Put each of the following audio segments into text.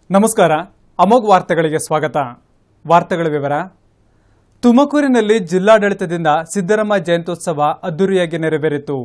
ನಮಸ್ಕಾರ ಅಮೋಘ್ ವಾರ್ತೆಗಳಿಗೆ ಸ್ವಾಗತ ವಾರ್ತೆಗಳ ವಿವರ ತುಮಕೂರಿನಲ್ಲಿ ಜಿಲ್ಲಾಡಳಿತದಿಂದ ಸಿದ್ದರಾಮ ಜಯಂತ್ಯೋತ್ಸವ ಅದ್ದೂರಿಯಾಗಿ ನೆರವೇರಿತು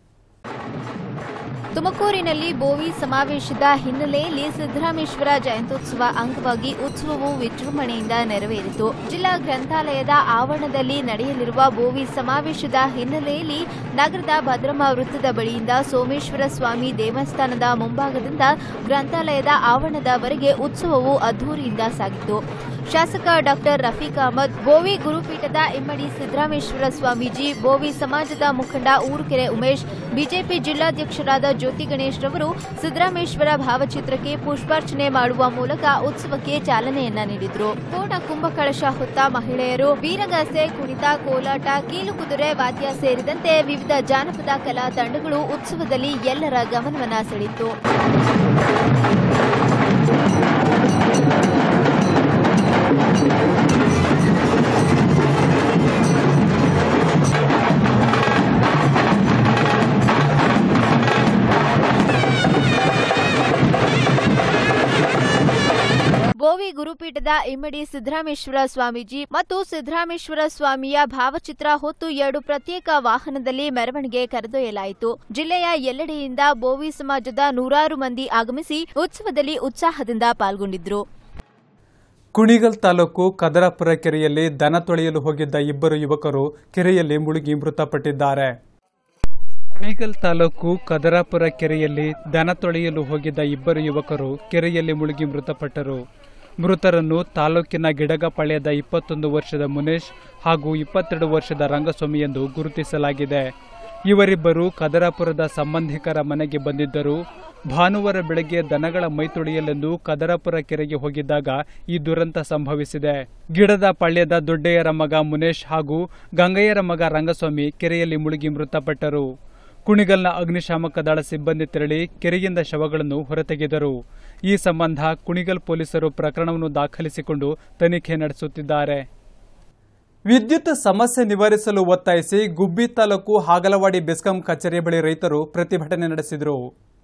ತುಮಕೂರಿನಲ್ಲಿ ಬೋವಿ ಸಮಾವೇಶದ ಹಿನ್ನೆಲೆಯಲ್ಲಿ ಸಿದ್ದರಾಮೇಶ್ವರ ಜಯಂತ್ಯೋತ್ಸವ ಅಂಗವಾಗಿ ಉತ್ಸವವು ವಿಜೃಂಭಣೆಯಿಂದ ನೆರವೇರಿತು ಜಿಲ್ಲಾ ಗ್ರಂಥಾಲಯದ ಆವರಣದಲ್ಲಿ ನಡೆಯಲಿರುವ ಬೋವಿ ಸಮಾವೇಶದ ಹಿನ್ನೆಲೆಯಲ್ಲಿ ನಗರದ ಭದ್ರಮ ವೃತ್ತದ ಬಳಿಯಿಂದ ಸೋಮೇಶ್ವರ ಸ್ವಾಮಿ ದೇವಸ್ಥಾನದ ಮುಂಭಾಗದಿಂದ ಗ್ರಂಥಾಲಯದ ಆವರಣದವರೆಗೆ ಉತ್ಸವವು ಅದ್ದೂರಿಯಿಂದ ಸಾಗಿತು ಶಾಸಕ ಡಾಕ್ಟರ್ ರಫೀಕ್ ಅಹಮದ್ ಬೋವಿ ಗುರುಪೀಠದ ಇಮ್ಮಡಿ ಸಿದ್ದರಾಮೇಶ್ವರ ಸ್ವಾಮೀಜಿ ಬೋವಿ ಸಮಾಜದ ಮುಖಂಡ ಊರುಕೆರೆ ಉಮೇಶ್ ಬಿಜೆಪಿ ಜಿಲ್ಲಾಧ್ಯಕ್ಷರಾದ ಜ್ಯೋತಿ ಗಣೇಶ್ ರವರು ಸಿದ್ದರಾಮೇಶ್ವರ ಭಾವಚಿತ್ರಕ್ಕೆ ಪುಷ್ಪಾರ್ಚನೆ ಮಾಡುವ ಮೂಲಕ ಉತ್ಸವಕ್ಕೆ ಚಾಲನೆಯನ್ನ ನೀಡಿದ್ರು ತೋಟ ಕುಂಭಕಳಶ ಹೊತ್ತ ಮಹಿಳೆಯರು ವೀರಗಾಸೆ ಕುಣಿತ ಕೋಲಾಟ ಕೀಲುಕುದುರೆ ವಾದ್ಯ ಸೇರಿದಂತೆ ವಿವಿಧ ಜಾನಪದ ಕಲಾ ತಂಡಗಳು ಉತ್ಸವದಲ್ಲಿ ಎಲ್ಲರ ಗಮನವನ್ನ ಸೆಳೆಯಿತು ಬೋವಿ ಗುರುಪೀಠದ ಇಮ್ಮಡಿ ಸಿದ್ದರಾಮೇಶ್ವರ ಸ್ವಾಮೀಜಿ ಮತ್ತು ಸಿದ್ದರಾಮೇಶ್ವರ ಸ್ವಾಮಿಯ ಭಾವಚಿತ್ರ ಹೊತ್ತು ಎರಡು ಪ್ರತ್ಯೇಕ ವಾಹನದಲ್ಲಿ ಮೆರವಣಿಗೆ ಕರೆದೊಯ್ಯಲಾಯಿತು ಜಿಲ್ಲೆಯ ಎಲ್ಲೆಡೆಯಿಂದ ಬೋವಿ ಸಮಾಜದ ನೂರಾರು ಮಂದಿ ಆಗಮಿಸಿ ಉತ್ಸವದಲ್ಲಿ ಉತ್ಸಾಹದಿಂದ ಪಾಲ್ಗೊಂಡಿದ್ರು ಕುಣಿಗಲ್ ತಾಲೂಕು ಕದರಾಪುರ ಕೆರೆಯಲ್ಲಿ ದನ ತೊಳೆಯಲು ಹೋಗಿದ್ದ ಇಬ್ಬರು ಯುವಕರು ಕೆರೆಯಲ್ಲಿ ಮುಳುಗಿ ಮೃತಪಟ್ಟಿದ್ದಾರೆ ಕುಣಿಗಲ್ ತಾಲೂಕು ಕದರಾಪುರ ಕೆರೆಯಲ್ಲಿ ದನ ತೊಳೆಯಲು ಹೋಗಿದ್ದ ಇಬ್ಬರು ಯುವಕರು ಕೆರೆಯಲ್ಲಿ ಮುಳುಗಿ ಮೃತಪಟ್ಟರು ಮೃತರನ್ನು ತಾಲೂಕಿನ ಗಿಡಗಪಾಳ್ಯದ ಇಪ್ಪತ್ತೊಂದು ವರ್ಷದ ಮುನೇಶ್ ಹಾಗೂ ಇಪ್ಪತ್ತೆರಡು ವರ್ಷದ ರಂಗಸ್ವಾಮಿ ಎಂದು ಗುರುತಿಸಲಾಗಿದೆ ಇವರಿಬ್ಬರು ಕದರಾಪುರದ ಸಂಬಂಧಿಕರ ಮನೆಗೆ ಬಂದಿದ್ದರು ಭಾನುವಾರ ಬೆಳಗ್ಗೆ ದನಗಳ ಮೈ ತೊಳೆಯಲೆಂದು ಕದರಾಪುರ ಕೆರೆಗೆ ಹೋಗಿದ್ದಾಗ ಈ ದುರಂತ ಸಂಭವಿಸಿದೆ ಗಿಡದ ಪಾಳ್ಯದ ದೊಡ್ಡೆಯರ ಮಗ ಮುನೇಶ್ ಹಾಗೂ ಗಂಗಯ್ಯರ ಮಗ ರಂಗಸ್ವಾಮಿ ಕೆರೆಯಲ್ಲಿ ಮುಳುಗಿ ಮೃತಪಟ್ಟರು ಕುಣಿಗಲ್ನ ಅಗ್ನಿಶಾಮಕ ದಳ ಸಿಬ್ಬಂದಿ ತೆರಳಿ ಕೆರೆಯಿಂದ ಶವಗಳನ್ನು ಹೊರತೆಗೆದರು ಈ ಸಂಬಂಧ ಕುಣಿಗಲ್ ಪೊಲೀಸರು ಪ್ರಕರಣವನ್ನು ದಾಖಲಿಸಿಕೊಂಡು ತನಿಖೆ ನಡೆಸುತ್ತಿದ್ದಾರೆ ವಿದ್ಯುತ್ ಸಮಸ್ಯೆ ನಿವಾರಿಸಲು ಒತ್ತಾಯಿಸಿ ಗುಬ್ಬಿ ತಾಲೂಕು ಹಾಗಲವಾಡಿ ಬೆಸ್ಕಾಂ ಕಚೇರಿ ಬಳಿ ರೈತರು ಪ್ರತಿಭಟನೆ ನಡೆಸಿದರು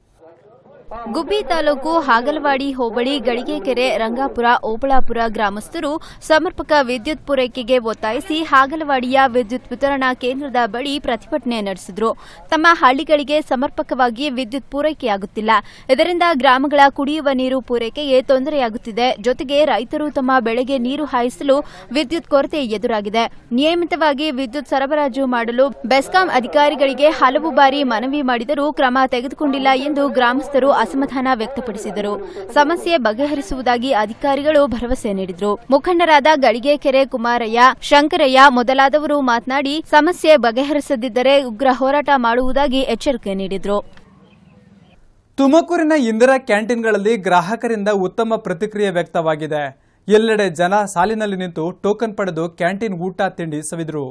ಗುಬ್ಬಿ ತಾಲೂಕು ಹಾಗಲವಾಡಿ ಹೋಬಳಿ ಗಳಿಗೆಕೆರೆ ರಂಗಾಪುರ ಓಬಳಾಪುರ ಗ್ರಾಮಸ್ಥರು ಸಮರ್ಪಕ ವಿದ್ಯುತ್ ಪೂರೈಕೆಗೆ ಒತ್ತಾಯಿಸಿ ಹಾಗಲವಾಡಿಯ ವಿದ್ಯುತ್ ವಿತರಣಾ ಕೇಂದ್ರದ ಬಳಿ ಪ್ರತಿಭಟನೆ ನಡೆಸಿದರು ತಮ್ಮ ಹಳ್ಳಿಗಳಿಗೆ ಸಮರ್ಪಕವಾಗಿ ವಿದ್ಯುತ್ ಪೂರೈಕೆಯಾಗುತ್ತಿಲ್ಲ ಇದರಿಂದ ಗ್ರಾಮಗಳ ಕುಡಿಯುವ ನೀರು ಪೂರೈಕೆಗೆ ತೊಂದರೆಯಾಗುತ್ತಿದೆ ಜೊತೆಗೆ ರೈತರು ತಮ್ಮ ಬೆಳೆಗೆ ನೀರು ಹಾಯಿಸಲು ವಿದ್ಯುತ್ ಕೊರತೆ ಎದುರಾಗಿದೆ ನಿಯಮಿತವಾಗಿ ವಿದ್ಯುತ್ ಸರಬರಾಜು ಮಾಡಲು ಬೆಸ್ಕಾಂ ಅಧಿಕಾರಿಗಳಿಗೆ ಹಲವು ಬಾರಿ ಮನವಿ ಮಾಡಿದರೂ ಕ್ರಮ ತೆಗೆದುಕೊಂಡಿಲ್ಲ ಎಂದು ಗ್ರಾಮಸ್ಥರು ಅಸಮಾಧಾನ ವ್ಯಕ್ತಪಡಿಸಿದರು ಸಮಸ್ಯೆ ಬಗೆಹರಿಸುವುದಾಗಿ ಅಧಿಕಾರಿಗಳು ಭರವಸೆ ನೀಡಿದರು ಮುಖಂಡರಾದ ಗಳಿಗೆಕೆರೆ ಕುಮಾರಯ್ಯ ಶಂಕರಯ್ಯ ಮೊದಲಾದವರು ಮಾತನಾಡಿ ಸಮಸ್ಯೆ ಬಗೆಹರಿಸದಿದ್ದರೆ ಉಗ್ರ ಹೋರಾಟ ಮಾಡುವುದಾಗಿ ಎಚ್ಚರಿಕೆ ನೀಡಿದರು ತುಮಕೂರಿನ ಇಂದಿರಾ ಕ್ಯಾಂಟೀನ್ಗಳಲ್ಲಿ ಗ್ರಾಹಕರಿಂದ ಉತ್ತಮ ಪ್ರತಿಕ್ರಿಯೆ ವ್ಯಕ್ತವಾಗಿದೆ ಎಲ್ಲೆಡೆ ಜನ ಸಾಲಿನಲ್ಲಿ ನಿಂತು ಟೋಕನ್ ಪಡೆದು ಕ್ಯಾಂಟೀನ್ ಊಟ ತಿಂಡಿ ಸವಿದರು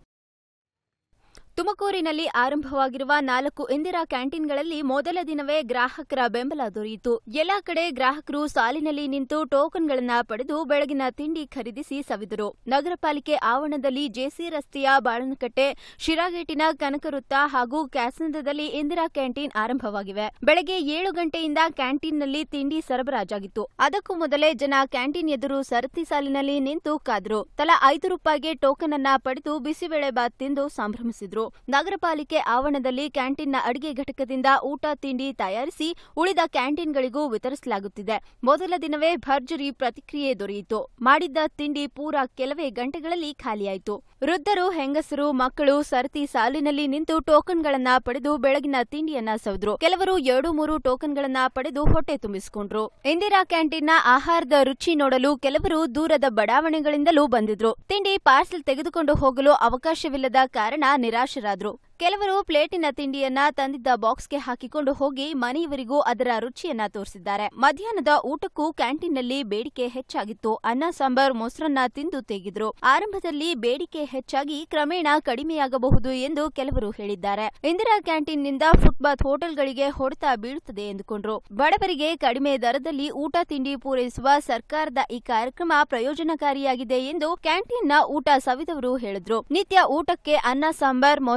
ತುಮಕೂರಿನಲ್ಲಿ ಆರಂಭವಾಗಿರುವ ನಾಲ್ಕು ಇಂದಿರಾ ಕ್ಯಾಂಟೀನ್ಗಳಲ್ಲಿ ಮೊದಲ ದಿನವೇ ಗ್ರಾಹಕರ ಬೆಂಬಲ ದೊರೆಯಿತು ಎಲ್ಲಾ ಕಡೆ ಗ್ರಾಹಕರು ಸಾಲಿನಲ್ಲಿ ನಿಂತು ಟೋಕನ್ಗಳನ್ನ ಪಡೆದು ಬೆಳಗಿನ ತಿಂಡಿ ಖರೀದಿಸಿ ಸವಿದರು ನಗರ ಪಾಲಿಕೆ ಆವರಣದಲ್ಲಿ ಜೆಸಿ ರಸ್ತೆಯ ಬಾಳನಕಟ್ಟೆ ಶಿರಾಗೇಟಿನ ಕನಕವೃತ್ತ ಹಾಗೂ ಕ್ಯಾಸಂದದಲ್ಲಿ ಇಂದಿರಾ ಕ್ಯಾಂಟೀನ್ ಆರಂಭವಾಗಿವೆ ಬೆಳಗ್ಗೆ ಏಳು ಗಂಟೆಯಿಂದ ಕ್ಯಾಂಟೀನ್ನಲ್ಲಿ ತಿಂಡಿ ಸರಬರಾಜಾಗಿತ್ತು ಅದಕ್ಕೂ ಮೊದಲೇ ಜನ ಕ್ಯಾಂಟೀನ್ ಎದುರು ಸರತಿ ಸಾಲಿನಲ್ಲಿ ನಿಂತು ಕಾದ್ರು ತಲಾ ಐದು ರೂಪಾಯಿಗೆ ಟೋಕನ್ ಅನ್ನ ಪಡೆದು ಬಿಸಿಬೇಳೆ ಬಾತ್ ತಿಂದು ಸಂಭ್ರಮಿಸಿದ್ರು ನಗರ ಪಾಲಿಕೆ ಆವರಣದಲ್ಲಿ ಕ್ಯಾಂಟೀನ್ನ ಅಡಿಗೆ ಘಟಕದಿಂದ ಊಟ ತಿಂಡಿ ತಯಾರಿಸಿ ಉಳಿದ ಕ್ಯಾಂಟೀನ್ಗಳಿಗೂ ವಿತರಿಸಲಾಗುತ್ತಿದೆ ಮೊದಲ ದಿನವೇ ಭರ್ಜರಿ ಪ್ರತಿಕ್ರಿಯೆ ದೊರೆಯಿತು ಮಾಡಿದ್ದ ತಿಂಡಿ ಪೂರ ಕೆಲವೇ ಗಂಟೆಗಳಲ್ಲಿ ಖಾಲಿಯಾಯಿತು ವೃದ್ಧರು ಹೆಂಗಸರು ಮಕ್ಕಳು ಸರತಿ ಸಾಲಿನಲ್ಲಿ ನಿಂತು ಟೋಕನ್ಗಳನ್ನ ಪಡೆದು ಬೆಳಗಿನ ತಿಂಡಿಯನ್ನ ಸವಿದ್ರು ಕೆಲವರು ಎರಡು ಮೂರು ಟೋಕನ್ಗಳನ್ನ ಪಡೆದು ಹೊಟ್ಟೆ ತುಂಬಿಸಿಕೊಂಡ್ರು ಇಂದಿರಾ ಕ್ಯಾಂಟೀನ್ನ ಆಹಾರದ ರುಚಿ ನೋಡಲು ಕೆಲವರು ದೂರದ ಬಡಾವಣೆಗಳಿಂದಲೂ ಬಂದಿದ್ರು ತಿಂಡಿ ಪಾರ್ಸೆಲ್ ತೆಗೆದುಕೊಂಡು ಹೋಗಲು ಅವಕಾಶವಿಲ್ಲದ ಕಾರಣ ನಿರಾಶರಾದ್ರು ಕೆಲವರು ಪ್ಲೇಟಿನ ತಿಂಡಿಯನ್ನ ತಂದಿದ್ದ ಬಾಕ್ಸ್ಗೆ ಹಾಕಿಕೊಂಡು ಹೋಗಿ ಮನೆಯವರಿಗೂ ಅದರ ರುಚಿಯನ್ನ ತೋರಿಸಿದ್ದಾರೆ ಮಧ್ಯಾಹ್ನದ ಊಟಕ್ಕೂ ಕ್ಯಾಂಟೀನ್ನಲ್ಲಿ ಬೇಡಿಕೆ ಹೆಚ್ಚಾಗಿತ್ತು ಅನ್ನ ಸಾಂಬಾರ್ ಮೊಸರನ್ನ ತಿಂದು ತೆಗೆದ್ರು ಆರಂಭದಲ್ಲಿ ಬೇಡಿಕೆ ಹೆಚ್ಚಾಗಿ ಕ್ರಮೇಣ ಕಡಿಮೆಯಾಗಬಹುದು ಎಂದು ಕೆಲವರು ಹೇಳಿದ್ದಾರೆ ಇಂದಿರಾ ಕ್ಯಾಂಟೀನ್ನಿಂದ ಫುಟ್ಪಾತ್ ಹೋಟೆಲ್ಗಳಿಗೆ ಹೊಡೆತ ಬೀಳುತ್ತದೆ ಎಂದುಕೊಂಡ್ರು ಬಡವರಿಗೆ ಕಡಿಮೆ ದರದಲ್ಲಿ ಊಟ ತಿಂಡಿ ಪೂರೈಸುವ ಸರ್ಕಾರದ ಈ ಕಾರ್ಯಕ್ರಮ ಪ್ರಯೋಜನಕಾರಿಯಾಗಿದೆ ಎಂದು ಕ್ಯಾಂಟೀನ್ನ ಊಟ ಸವಿದವರು ಹೇಳಿದ್ರು ನಿತ್ಯ ಊಟಕ್ಕೆ ಅನ್ನ ಸಾಂಬಾರ್ ಮೊಸರನ್ನ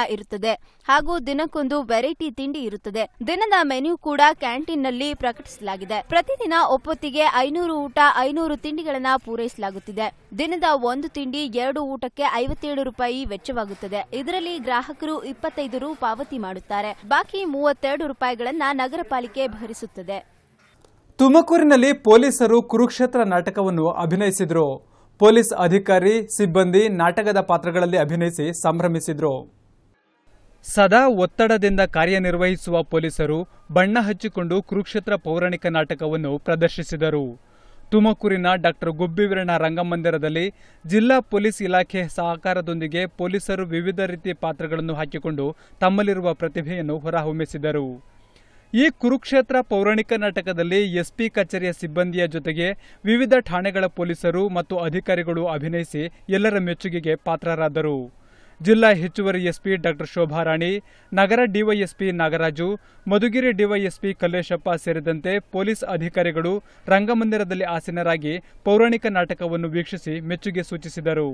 ಇರುತ್ತದೆ ಹಾಗೂ ದಿನಕ್ಕೊಂದು ವೆರೈಟಿ ತಿಂಡಿ ಇರುತ್ತದೆ ದಿನದ ಮೆನ್ಯೂ ಕೂಡ ಕ್ಯಾಂಟೀನ್ನಲ್ಲಿ ಪ್ರಕಟಿಸಲಾಗಿದೆ ಪ್ರತಿದಿನ ಒಪ್ಪೊತ್ತಿಗೆ ಐನೂರು ಊಟ ಐನೂರು ತಿಂಡಿಗಳನ್ನ ಪೂರೈಸಲಾಗುತ್ತಿದೆ ದಿನದ ಒಂದು ತಿಂಡಿ ಎರಡು ಊಟಕ್ಕೆ ಐವತ್ತೇಳು ರೂಪಾಯಿ ವೆಚ್ಚವಾಗುತ್ತದೆ ಇದರಲ್ಲಿ ಗ್ರಾಹಕರು ಇಪ್ಪತ್ತೈದು ರು ಪಾವತಿ ಮಾಡುತ್ತಾರೆ ಬಾಕಿ ಮೂವತ್ತೆರಡು ರೂಪಾಯಿಗಳನ್ನ ನಗರ ಪಾಲಿಕೆ ಭರಿಸುತ್ತದೆ ತುಮಕೂರಿನಲ್ಲಿ ಪೊಲೀಸರು ಕುರುಕ್ಷೇತ್ರ ನಾಟಕವನ್ನು ಅಭಿನಯಿಸಿದರು ಪೊಲೀಸ್ ಅಧಿಕಾರಿ ಸಿಬ್ಬಂದಿ ನಾಟಕದ ಪಾತ್ರಗಳಲ್ಲಿ ಅಭಿನಯಿಸಿ ಸಂಭ್ರಮಿಸಿದ್ರು ಸದಾ ಒತ್ತಡದಿಂದ ಕಾರ್ಯನಿರ್ವಹಿಸುವ ಪೊಲೀಸರು ಬಣ್ಣ ಹಚ್ಚಿಕೊಂಡು ಕುರುಕ್ಷೇತ್ರ ಪೌರಾಣಿಕ ನಾಟಕವನ್ನು ಪ್ರದರ್ಶಿಸಿದರು ತುಮಕೂರಿನ ಡಾಕ್ಟರ್ ಗುಬ್ಬಿವೀರಣ್ಣ ರಂಗಮಂದಿರದಲ್ಲಿ ಜಿಲ್ಲಾ ಪೊಲೀಸ್ ಇಲಾಖೆ ಸಹಕಾರದೊಂದಿಗೆ ಪೊಲೀಸರು ವಿವಿಧ ರೀತಿಯ ಪಾತ್ರಗಳನ್ನು ಹಾಕಿಕೊಂಡು ತಮ್ಮಲ್ಲಿರುವ ಪ್ರತಿಭೆಯನ್ನು ಹೊರಹೊಮ್ಮಿಸಿದರು ಈ ಕುರುಕ್ಷೇತ್ರ ಪೌರಾಣಿಕ ನಾಟಕದಲ್ಲಿ ಎಸ್ಪಿ ಕಚೇರಿಯ ಸಿಬ್ಬಂದಿಯ ಜೊತೆಗೆ ವಿವಿಧ ಠಾಣೆಗಳ ಪೊಲೀಸರು ಮತ್ತು ಅಧಿಕಾರಿಗಳು ಅಭಿನಯಿಸಿ ಎಲ್ಲರ ಮೆಚ್ಚುಗೆಗೆ ಪಾತ್ರರಾದರು ಜಿಲ್ಲಾ ಹೆಚ್ಚುವರಿ ಎಸ್ಪಿ ಡಾಕ್ಟರ್ ಶೋಭಾರಾಣಿ ನಗರ ಡಿವೈಎಸ್ಪಿ ನಾಗರಾಜು ಮಧುಗಿರಿ ಡಿವೈಎಸ್ಪಿ ಕಲ್ಲೇಶಪ್ಪ ಸೇರಿದಂತೆ ಪೊಲೀಸ್ ಅಧಿಕಾರಿಗಳು ರಂಗಮಂದಿರದಲ್ಲಿ ಆಸೀನರಾಗಿ ಪೌರಾಣಿಕ ನಾಟಕವನ್ನು ವೀಕ್ಷಿಸಿ ಮೆಚ್ಚುಗೆ ಸೂಚಿಸಿದರು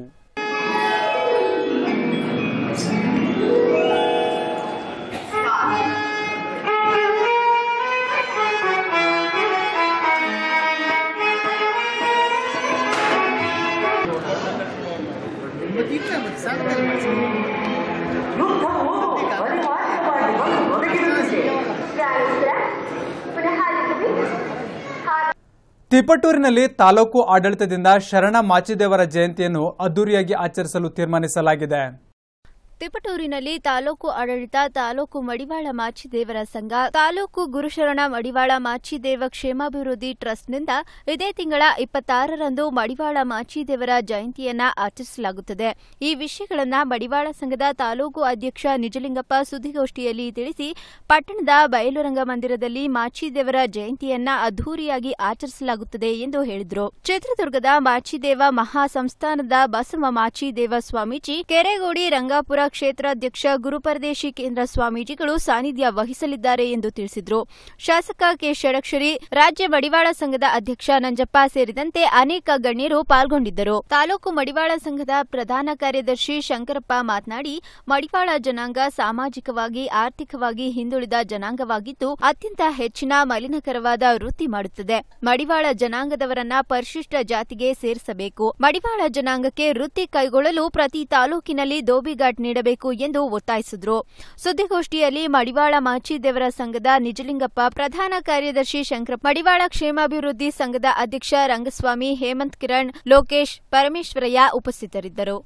ತಿಪಟೂರಿನಲ್ಲಿ ತಾಲೂಕು ಆಡಳಿತದಿಂದ ಶರಣ ಮಾಚಿದೇವರ ಜಯಂತಿಯನ್ನು ಅದ್ದೂರಿಯಾಗಿ ಆಚರಿಸಲು ತೀರ್ಮಾನಿಸಲಾಗಿದೆ ತಿಪಟೂರಿನಲ್ಲಿ ತಾಲೂಕು ಆಡಳಿತ ತಾಲೂಕು ಮಡಿವಾಳ ಮಾಚಿದೇವರ ಸಂಘ ತಾಲೂಕು ಗುರುಶರಣ ಮಡಿವಾಳ ಮಾಚಿದೇವ ಕ್ಷೇಮಾಭಿವೃದ್ಧಿ ಟ್ರಸ್ಟ್ನಿಂದ ಇದೇ ತಿಂಗಳ ಇಪ್ಪತ್ತಾರರಂದು ಮಡಿವಾಳ ಮಾಚಿದೇವರ ಜಯಂತಿಯನ್ನ ಆಚರಿಸಲಾಗುತ್ತದೆ ಈ ವಿಷಯಗಳನ್ನ ಮಡಿವಾಳ ಸಂಘದ ತಾಲೂಕು ಅಧ್ಯಕ್ಷ ನಿಜಲಿಂಗಪ್ಪ ಸುದ್ದಿಗೋಷ್ಠಿಯಲ್ಲಿ ತಿಳಿಸಿ ಪಟ್ಟಣದ ಬಯಲುರಂಗ ಮಂದಿರದಲ್ಲಿ ಮಾಚಿದೇವರ ಜಯಂತಿಯನ್ನ ಅದ್ದೂರಿಯಾಗಿ ಆಚರಿಸಲಾಗುತ್ತದೆ ಎಂದು ಹೇಳಿದರು ಚಿತ್ರದುರ್ಗದ ಮಾಚಿದೇವ ಮಹಾ ಸಂಸ್ಥಾನದ ಬಸವ ಮಾಚಿದೇವ ಸ್ವಾಮೀಜಿ ಕೆರೆಗೋಡಿ ರಂಗಾಪುರ ಕ್ಷೇತ್ರಾಧ್ಯಕ್ಷ ಗುರುಪರದೇಶಿ ಕೇಂದ್ರ ಸ್ವಾಮೀಜಿಗಳು ಸಾನ್ನಿಧ್ಯ ವಹಿಸಲಿದ್ದಾರೆ ಎಂದು ತಿಳಿಸಿದರು ಶಾಸಕ ಕೆ ಷಡಕ್ಷರಿ ರಾಜ್ಯ ಮಡಿವಾಳ ಸಂಘದ ಅಧ್ಯಕ್ಷ ನಂಜಪ್ಪ ಸೇರಿದಂತೆ ಅನೇಕ ಗಣ್ಯರು ಪಾಲ್ಗೊಂಡಿದ್ದರು ತಾಲೂಕು ಮಡಿವಾಳ ಸಂಘದ ಪ್ರಧಾನ ಕಾರ್ಯದರ್ಶಿ ಶಂಕರಪ್ಪ ಮಾತನಾಡಿ ಮಡಿವಾಳ ಜನಾಂಗ ಸಾಮಾಜಿಕವಾಗಿ ಆರ್ಥಿಕವಾಗಿ ಹಿಂದುಳಿದ ಜನಾಂಗವಾಗಿದ್ದು ಅತ್ಯಂತ ಹೆಚ್ಚಿನ ಮಲಿನಕರವಾದ ವೃತ್ತಿ ಮಾಡುತ್ತದೆ ಮಡಿವಾಳ ಜನಾಂಗದವರನ್ನ ಪರಿಶಿಷ್ಟ ಜಾತಿಗೆ ಸೇರಿಸಬೇಕು ಮಡಿವಾಳ ಜನಾಂಗಕ್ಕೆ ವೃತ್ತಿ ಕೈಗೊಳ್ಳಲು ಪ್ರತಿ ತಾಲೂಕಿನಲ್ಲಿ ದೋಬಿಘಾಟ್ ನೀಡಬೇಕು ಎಂದು ಒತ್ತಾಯಿಸಿದರು ಸುದ್ದಿಗೋಷ್ಠಿಯಲ್ಲಿ ಮಡಿವಾಳ ಮಾಚಿದೇವರ ಸಂಘದ ನಿಜಲಿಂಗಪ್ಪ ಪ್ರಧಾನ ಕಾರ್ಯದರ್ಶಿ ಶಂಕರಪ್ಪ ಮಡಿವಾಳ ಕ್ಷೇಮಾಭಿವೃದ್ಧಿ ಸಂಘದ ಅಧ್ಯಕ್ಷ ರಂಗಸ್ವಾಮಿ ಹೇಮಂತ್ ಕಿರಣ್ ಲೋಕೇಶ್ ಪರಮೇಶ್ವರಯ್ಯ ಉಪಸ್ಥಿತರಿದ್ದರು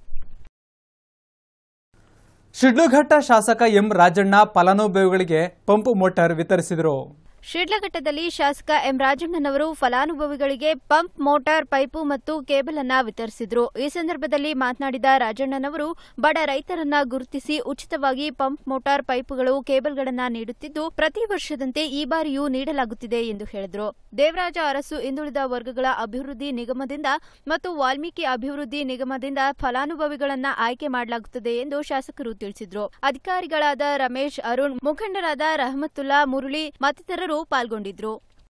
ಶಿಡ್ಲಘಟ್ಟ ಶಾಸಕ ಎಂ ರಾಜಣ್ಣ ಫಲಾನುಭವಿಗಳಿಗೆ ಪಂಪ್ ಮೋಟಾರ್ ವಿತರಿಸಿದರು ಶಿಡ್ಲಘಟ್ಟದಲ್ಲಿ ಶಾಸಕ ಎಂ ರಾಜಣ್ಣನವರು ಫಲಾನುಭವಿಗಳಿಗೆ ಪಂಪ್ ಮೋಟಾರ್ ಪೈಪು ಮತ್ತು ಕೇಬಲ್ ಅನ್ನ ವಿತರಿಸಿದರು ಈ ಸಂದರ್ಭದಲ್ಲಿ ಮಾತನಾಡಿದ ರಾಜಣ್ಣನವರು ಬಡ ರೈತರನ್ನ ಗುರುತಿಸಿ ಉಚಿತವಾಗಿ ಪಂಪ್ ಮೋಟಾರ್ ಪೈಪುಗಳು ಕೇಬಲ್ಗಳನ್ನ ನೀಡುತ್ತಿದ್ದು ಪ್ರತಿ ವರ್ಷದಂತೆ ಈ ಬಾರಿಯೂ ನೀಡಲಾಗುತ್ತಿದೆ ಎಂದು ಹೇಳಿದರು ದೇವರಾಜ ಅರಸು ಹಿಂದುಳಿದ ವರ್ಗಗಳ ಅಭಿವೃದ್ಧಿ ನಿಗಮದಿಂದ ಮತ್ತು ವಾಲ್ಮೀಕಿ ಅಭಿವೃದ್ಧಿ ನಿಗಮದಿಂದ ಫಲಾನುಭವಿಗಳನ್ನ ಆಯ್ಕೆ ಮಾಡಲಾಗುತ್ತದೆ ಎಂದು ಶಾಸಕರು ತಿಳಿಸಿದರು ಅಧಿಕಾರಿಗಳಾದ ರಮೇಶ್ ಅರುಣ್ ಮುಖಂಡರಾದ ರಹಮತುಲ್ಲಾ ಮುರಳಿ ಮತ್ತಿತರರು ಪಾಲ್ಗೊಂಡಿದ್ರು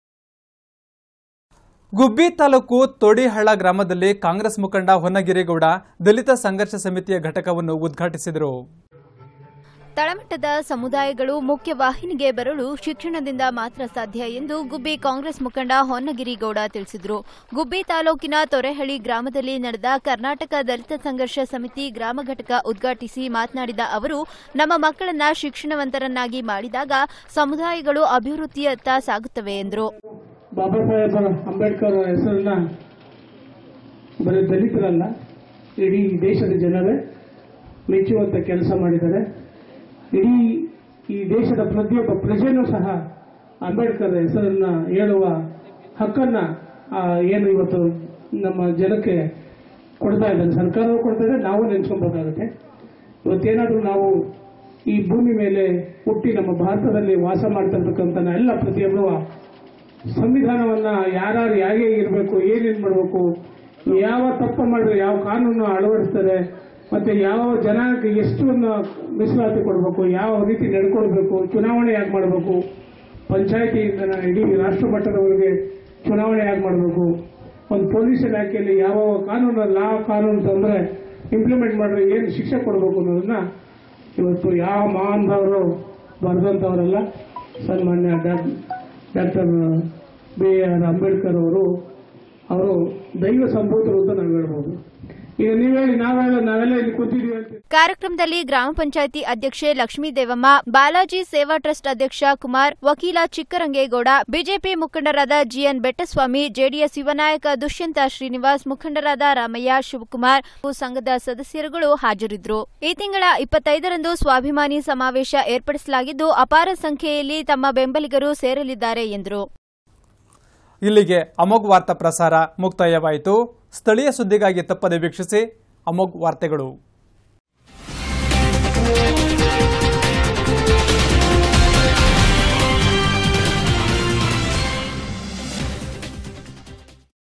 ಗುಬ್ಬಿ ತಾಲೂಕು ತೋಡಿಹಳ್ಳ ಗ್ರಾಮದಲ್ಲಿ ಕಾಂಗ್ರೆಸ್ ಮುಖಂಡ ಹೊನ್ನಗಿರಿಗೌಡ ದಲಿತ ಸಂಘರ್ಷ ಸಮಿತಿಯ ಘಟಕವನ್ನು ಉದ್ಘಾಟಿಸಿದರು ತಳಮಟ್ಟದ ಸಮುದಾಯಗಳು ಮುಖ್ಯ ವಾಹಿನಿಗೆ ಬರಲು ಶಿಕ್ಷಣದಿಂದ ಮಾತ್ರ ಸಾಧ್ಯ ಎಂದು ಗುಬ್ಬಿ ಕಾಂಗ್ರೆಸ್ ಮುಖಂಡ ಹೊನ್ನಗಿರಿಗೌಡ ತಿಳಿಸಿದರು ಗುಬ್ಬಿ ತಾಲೂಕಿನ ತೊರೆಹಳ್ಳಿ ಗ್ರಾಮದಲ್ಲಿ ನಡೆದ ಕರ್ನಾಟಕ ದಲಿತ ಸಂಘರ್ಷ ಸಮಿತಿ ಗ್ರಾಮ ಘಟಕ ಉದ್ಘಾಟಿಸಿ ಮಾತನಾಡಿದ ಅವರು ನಮ್ಮ ಮಕ್ಕಳನ್ನ ಶಿಕ್ಷಣವಂತರನ್ನಾಗಿ ಮಾಡಿದಾಗ ಸಮುದಾಯಗಳು ಅಭಿವೃದ್ಧಿಯತ್ತ ಸಾಗುತ್ತವೆ ಎಂದರು ಬಾಬಾ ಸಾಹೇಬ್ ಅಂಬೇಡ್ಕರ್ ಹೆಸರನ್ನ ಬರೀ ದಲಿತರಲ್ಲ ಇಡೀ ದೇಶದ ಜನರೇ ಮೆಚ್ಚುವಂತ ಕೆಲಸ ಮಾಡಿದ್ದಾರೆ ಇಡೀ ಈ ದೇಶದ ಪ್ರತಿಯೊಬ್ಬ ಪ್ರಜೆನೂ ಸಹ ಅಂಬೇಡ್ಕರ್ ಹೆಸರನ್ನ ಹೇಳುವ ಹಕ್ಕನ್ನ ಆ, ಏನು ಇವತ್ತು ನಮ್ಮ ಜನಕ್ಕೆ ಕೊಡ್ತಾ ಇದ್ದಾರೆ ಸರ್ಕಾರವೂ ಕೊಡ್ತಾ ಇದೆ ನಾವು ನೆನೆಸ್ಕೊಬೇಕಾಗುತ್ತೆ ಇವತ್ತೇನಾದರೂ ನಾವು ಈ ಭೂಮಿ ಮೇಲೆ ಹುಟ್ಟಿ ನಮ್ಮ ಭಾರತದಲ್ಲಿ ವಾಸ ಮಾಡ್ತಿರ್ತಕ್ಕಂಥ ಎಲ್ಲ ಪ್ರತಿಯೊಬ್ಬರು ಸಂವಿಧಾನವನ್ನ ಯಾರ್ಯಾರು ಹೇಗೆ ಇರಬೇಕು ಏನೇನು ಮಾಡಬೇಕು ಯಾವ ತಪ್ಪು ಮಾಡಿದ್ರೆ ಯಾವ ಕಾನೂನು ಅಳವಡಿಸ್ತಾರೆ ಮತ್ತೆ ಯಾವ ಜನಾಂಗಕ್ಕೆ ಎಷ್ಟು ಮೀಸಲಾತಿ ಕೊಡಬೇಕು ಯಾವ ರೀತಿ ನಡ್ಕೊಳ್ಬೇಕು ಚುನಾವಣೆ ಯಾಕೆ ಮಾಡಬೇಕು ಪಂಚಾಯತಿಯಿಂದ ಇಡೀ ರಾಷ್ಟ್ರ ಮಟ್ಟದವರೆಗೆ ಚುನಾವಣೆ ಯಾಕೆ ಮಾಡಬೇಕು ಒಂದು ಪೊಲೀಸ್ ಇಲಾಖೆಯಲ್ಲಿ ಯಾವ ಕಾನೂನು ಲಾ ಕಾನೂನು ತಂದ್ರೆ ಇಂಪ್ಲಿಮೆಂಟ್ ಮಾಡಿದ್ರೆ ಏನು ಶಿಕ್ಷೆ ಕೊಡಬೇಕು ಅನ್ನೋದನ್ನ ಇವತ್ತು ಯಾವ ಮಹಾನ್ಭಾವರು ಬರೆದಂಥವರೆಲ್ಲ ಸನ್ಮಾನ್ಯ ಡಾಕ್ಟರ್ ಬಿ ಆರ್ ಅಂಬೇಡ್ಕರ್ ಅವರು ಅವರು ದೈವ ಸಂಭೂತರು ಅಂತ ನಾವು ಹೇಳ್ಬೋದು ಈಗ ನೀವು ಹೇಳಿ ನಾವೆಲ್ಲ ನಾವೆಲ್ಲ ಇಲ್ಲಿ ಕೂತಿದ್ದೀವಿ ಅಂತ ಕಾರ್ಯಕ್ರಮದಲ್ಲಿ ಗ್ರಾಮ ಪಂಚಾಯಿತಿ ಅಧ್ಯಕ್ಷೆ ಲಕ್ಷ್ಮೀ ದೇವಮ್ಮ ಬಾಲಾಜಿ ಸೇವಾ ಟ್ರಸ್ಟ್ ಅಧ್ಯಕ್ಷ ಕುಮಾರ್ ವಕೀಲ ಚಿಕ್ಕರಂಗೇಗೌಡ ಬಿಜೆಪಿ ಮುಖಂಡರಾದ ಜಿಎನ್ ಬೆಟ್ಟಸ್ವಾಮಿ ಜೆಡಿಎಸ್ ಯುವ ನಾಯಕ ದುಷ್ಯಂತ ಶ್ರೀನಿವಾಸ್ ಮುಖಂಡರಾದ ರಾಮಯ್ಯ ಶಿವಕುಮಾರ್ ಹಾಗೂ ಸಂಘದ ಸದಸ್ಯರುಗಳು ಹಾಜರಿದ್ದರು ಈ ತಿಂಗಳ ಇಪ್ಪತ್ತೈದರಂದು ಸ್ವಾಭಿಮಾನಿ ಸಮಾವೇಶ ಏರ್ಪಡಿಸಲಾಗಿದ್ದು ಅಪಾರ ಸಂಖ್ಯೆಯಲ್ಲಿ ತಮ್ಮ ಬೆಂಬಲಿಗರು ಸೇರಲಿದ್ದಾರೆ ಎಂದರು ಇಲ್ಲಿಗೆ ಅಮೋಘ್ ವಾರ್ತಾ ಪ್ರಸಾರ ಮುಕ್ತಾಯವಾಯಿತು ಸ್ಥಳೀಯ ಸುದ್ದಿಗಾಗಿ ತಪ್ಪದೆ ವೀಕ್ಷಿಸಿ ಅಮೋಘ್ ವಾರ್ತೆಗಳು